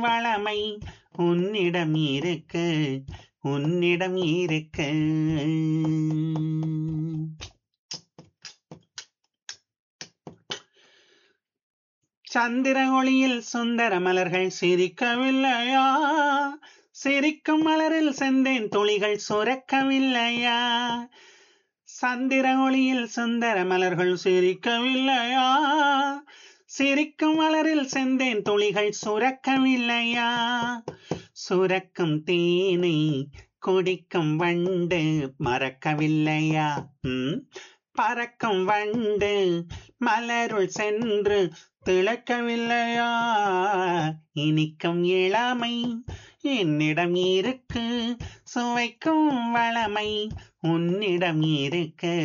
வளமை உன்னிடம் இருக்கு உன்னிடம் இருக்கு சந்திர ஒளியில் சுந்தர மலர்கள் சிரிக்கவில்லையா சிரிக்கும் மலரில் செந்தேன் துளிகள் சுரக்கவில்லையா சந்திர ஒளியில் சுந்தர மலர்கள் சிரிக்கவில்லையா சிரிக்கும் மலரில் செந்தேன் துளிகள் சுரக்கவில்லையா சுரக்கும் தேனை குடிக்கும் வண்டு மறக்கவில்லையா ம்? பறக்கும் வண்டு மலருள் சென்று திளக்கவில்லையா இனிக்கும் இளமை என்னிடம் இருக்கு சுவைக்கும் வளமை உன்னிடம் இருக்கு